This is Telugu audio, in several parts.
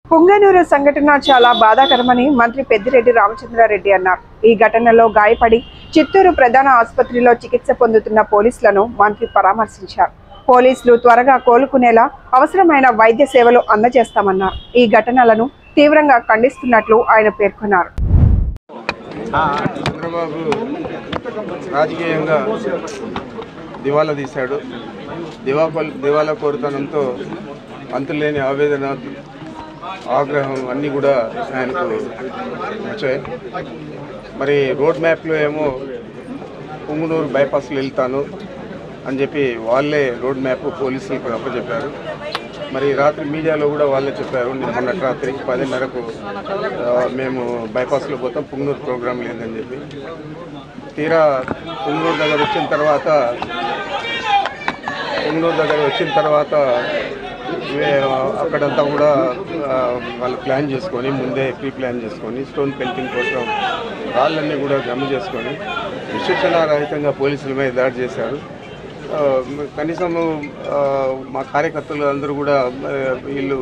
పుంగనూరు సంఘటన చాలా బాధాకరమని మంత్రి పెద్దిరెడ్డి రామచంద్రారెడ్డి అన్నారు ఈ ఘటనలో గాయపడి చిత్తూరు ప్రధాన ఆసుపత్రిలో చికిత్స పొందుతున్న పోలీసులను మంత్రి పరామర్శించారు పోలీసులు త్వరగా కోలుకునేలా అవసరమైన వైద్య సేవలు అందజేస్తామన్నారు ఈ ఘటనలను తీవ్రంగా ఖండిస్తున్నట్లు ఆయన పేర్కొన్నారు చంద్రబాబు రాజకీయంగా దివాలా తీశాడు దివాలా దివాలా కోరుతనంతో అంతులేని ఆవేదన ఆగ్రహం అన్నీ కూడా ఆయనకు వచ్చాయి మరి రోడ్ మ్యాప్లో ఏమో పుంగునూరు బైపాస్లో వెళ్తాను అని చెప్పి వాళ్ళే రోడ్ మ్యాప్ పోలీసులకు అప్పచెప్పారు మరి రాత్రి మీడియాలో కూడా వాళ్ళే చెప్పారు నేను మొన్నటి రాత్రి పదిన్నరకు ఆ, మేము బైపాస్లో పోతాం పుంగనూరు ప్రోగ్రాం లేదని చెప్పి తీరా పుంగనూరు దగ్గర వచ్చిన తర్వాత పుంగనూరు దగ్గర వచ్చిన తర్వాత వే- అక్కడంతా కూడా ఆ, వాళ్ళు ప్లాన్ చేసుకొని ముందే ప్రీ ప్లాన్ చేసుకొని స్టోన్ పెయింటింగ్ కోసం రాళ్ళన్నీ కూడా గమ్ము చేసుకొని విశిక్షణ రహితంగా పోలీసుల మీద దాడి చేశారు ఆ, కనీసం ఆ, మా కార్యకర్తలు అందరూ కూడా ఆ, వీళ్ళు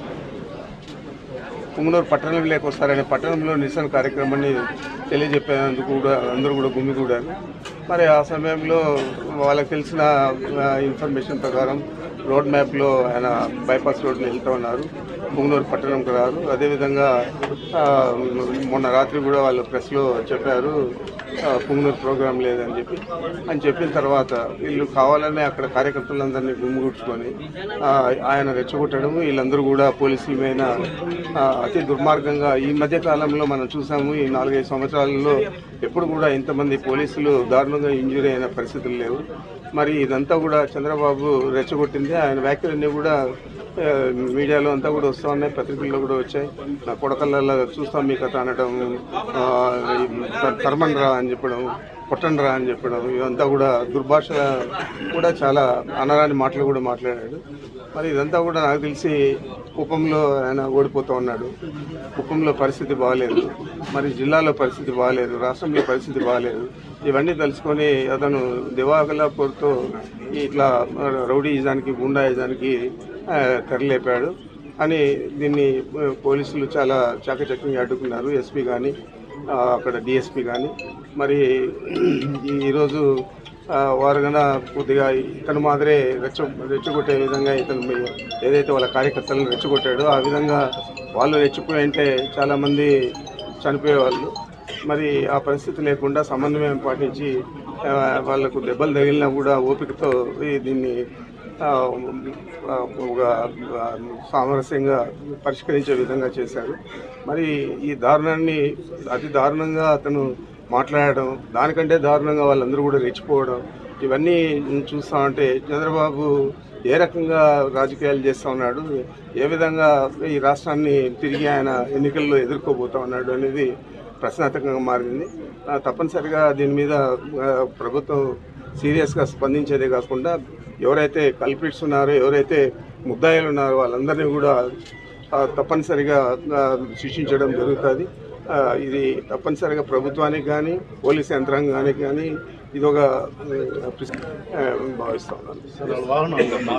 పుంగనూరు పట్టణంలోకి వస్తారనే పట్టణంలో నిరసన కార్యక్రమాన్ని తెలియజెప్పేందుకు కూడా అందరూ కూడా గుమిగూడారు మరి ఆ సమయంలో వాళ్ళకి తెలిసిన ఆ, ఇన్ఫర్మేషన్ ప్రకారం రోడ్ మ్యాప్లో ఆయన బైపాస్ రోడ్ని వెళ్తూ ఉన్నారు పుంగనూరు పట్టణంకి రారు అదేవిధంగా ఆ, మొన్న రాత్రి కూడా వాళ్ళు ప్రెస్లో చెప్పారు ఆ, పుంగనూరు ప్రోగ్రాం లేదని చెప్పి అని చెప్పిన తర్వాత వీళ్ళు కావాలనే అక్కడ కార్యకర్తలందరినీ గుమ్మిగుడ్చుకొని ఆ, ఆయన రెచ్చగొట్టడం వీళ్ళందరూ కూడా పోలీసుల మీద ఆ, అతి దుర్మార్గంగా ఈ మధ్య కాలంలో మనం చూసాము ఈ నాలుగైదు సంవత్సరాలలో ఎప్పుడు కూడా ఇంతమంది పోలీసులు దారుణంగా ఇంజూరీ అయిన పరిస్థితులు లేవు మరి ఇదంతా కూడా చంద్రబాబు రెచ్చగొట్టింది ఆయన వ్యాఖ్యలన్నీ కూడా ఆ, మీడియాలో అంతా కూడా వస్తూ ఉన్నాయి పత్రికల్లో కూడా వచ్చాయి నా కొడకల్లో చూస్తాం మీ కథ అనడం ఆ, ఈ త- తరమండ్రా అని చెప్పడం కొట్టండ్రా అని చెప్పడం ఇదంతా కూడా దుర్భాష కూడా చాలా అనరాని మాటలు కూడా మాట్లాడాడు మరి ఇదంతా కూడా నాకు తెలిసి కుప్పంలో ఆయన ఓడిపోతూ ఉన్నాడు కుప్పంలో పరిస్థితి బాగాలేదు మరి జిల్లాలో పరిస్థితి బాగాలేదు రాష్ట్రంలో పరిస్థితి బాగాలేదు ఇవన్నీ తెలుసుకొని అతను దివాకలాపూర్తో ఇట్లా రౌడీయిజానికి గుండాయిజానికి ఆ, తెరలేపాడు అని దీన్ని ఆ, పోలీసులు చాలా చాకచక్యంగా అడ్డుకున్నారు ఎస్పీ కానీ అక్కడ డిఎస్పీ కానీ మరి ఈ- ఈరోజు ఆ, వారు కన్నా కొద్దిగా ఇతను మాదిరే రెచ్చ రెచ్చగొట్టే విధంగా ఇతను మీ- ఏదైతే వాళ్ళ కార్యకర్తలను రెచ్చగొట్టాడో ఆ విధంగా వాళ్ళు రెచ్చిపోయి అంటే చాలామంది చనిపోయేవాళ్ళు మరి ఆ పరిస్థితి లేకుండా సమన్వయం పాటించి ఆ, వాళ్ళకు దెబ్బలు తగిలినా కూడా ఓపికతో ఈ దీన్ని ఆ, ఆ, ఒక ఆ, సామరస్యంగా పరిష్కరించే విధంగా చేశారు మరి ఈ దారుణాన్ని అతి దారుణంగా అతను మాట్లాడడం దానికంటే దారుణంగా వాళ్ళందరూ కూడా రెచ్చిపోవడం ఇవన్నీ చూస్తా ఉంటే చంద్రబాబు ఏ రకంగా రాజకీయాలు చేస్తూ ఉన్నాడు ఏ విధంగా ఈ రాష్ట్రాన్ని తిరిగి ఆయన ఎన్నికల్లో ఎదుర్కోబోతా ఉన్నాడు అనేది ప్రశ్నార్థకంగా మారింది ఆ, తప్పనిసరిగా దీని మీద ఆ, ప్రభుత్వం సీరియస్గా స్పందించేదే కాకుండా ఎవరైతే కల్పిట్స్ ఉన్నారో ఎవరైతే ముద్దాయిలు ఉన్నారో వాళ్ళందరినీ కూడా ఆ, తప్పనిసరిగా ఆ, శిక్షించడం జరుగుతుంది ఆ, ఇది తప్పనిసరిగా ప్రభుత్వానికి కానీ పోలీస్ యంత్రాంగానికి కానీ ఇది ఒక భావిస్తా ఉన్నాను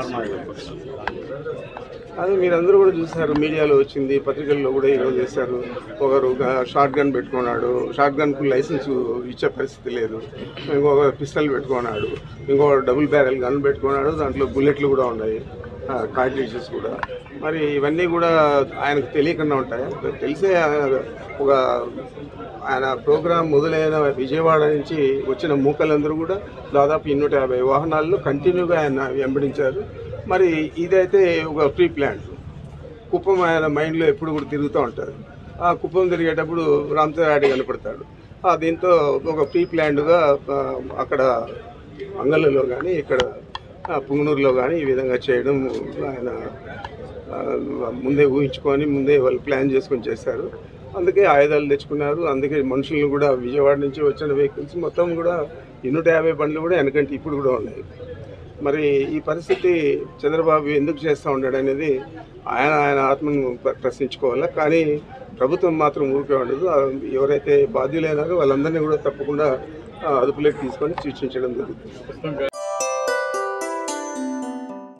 అది మీరందరూ కూడా చూశారు మీడియాలో వచ్చింది పత్రికల్లో కూడా ఈరోజు చేశారు ఒకరు షార్ట్ గన్ పెట్టుకున్నాడు షార్ట్ గన్కు లైసెన్స్ ఇచ్చే పరిస్థితి లేదు ఇంకొక పిస్టల్ పెట్టుకున్నాడు ఇంకొక డబుల్ బ్యారెల్ గన్ పెట్టుకున్నాడు దాంట్లో బుల్లెట్లు కూడా ఉన్నాయి కార్ట్రిడ్జెస్ కూడా మరి ఇవన్నీ కూడా ఆయనకు తెలియకుండా ఉంటాయి తెలిసే ఆయన ఒక ఆయన ప్రోగ్రాం మొదలైన విజయవాడ నుంచి వచ్చిన మూకలందరూ కూడా దాదాపు ఇన్నూట యాభై వాహనాల్లో కంటిన్యూగా ఆయన వెంబడించారు మరి ఇదైతే ఒక ప్రీ ప్లాన్ కుప్పం ఆయన మైండ్లో ఎప్పుడు కూడా తిరుగుతూ ఉంటారు ఆ కుప్పం తిరిగేటప్పుడు రామచంద్రారెడ్డి కనపడతాడు ఆ దీంతో ఒక ప్రీ ప్లాన్డ్గా అక్కడ అంగళ్ళలో కానీ ఇక్కడ ఆ, పుంగనూరులో కానీ ఈ విధంగా చేయడం ఆయన ఆ, ముందే ఊహించుకొని ముందే వాళ్ళు ప్లాన్ చేసుకొని చేశారు అందుకే ఆయుధాలు తెచ్చుకున్నారు అందుకే మనుషులను కూడా విజయవాడ నుంచి వచ్చిన వెహికల్స్ మొత్తం కూడా నూట యాభై బండ్లు కూడా వెనకంటే ఇప్పుడు కూడా ఉన్నాయి మరి ఈ పరిస్థితి చంద్రబాబు ఎందుకు చేస్తూ ఉన్నాడు అనేది ఆయన ఆయన ఆత్మను ప్ర- ప్రశ్నించుకోవాలా కానీ ప్రభుత్వం మాత్రం ఊరికే ఉండదు ఆ ఎవరైతే బాధ్యులైనారో వాళ్ళందరినీ కూడా తప్పకుండా ఆ, అదుపులోకి తీసుకొని సూచించడం జరుగుతుంది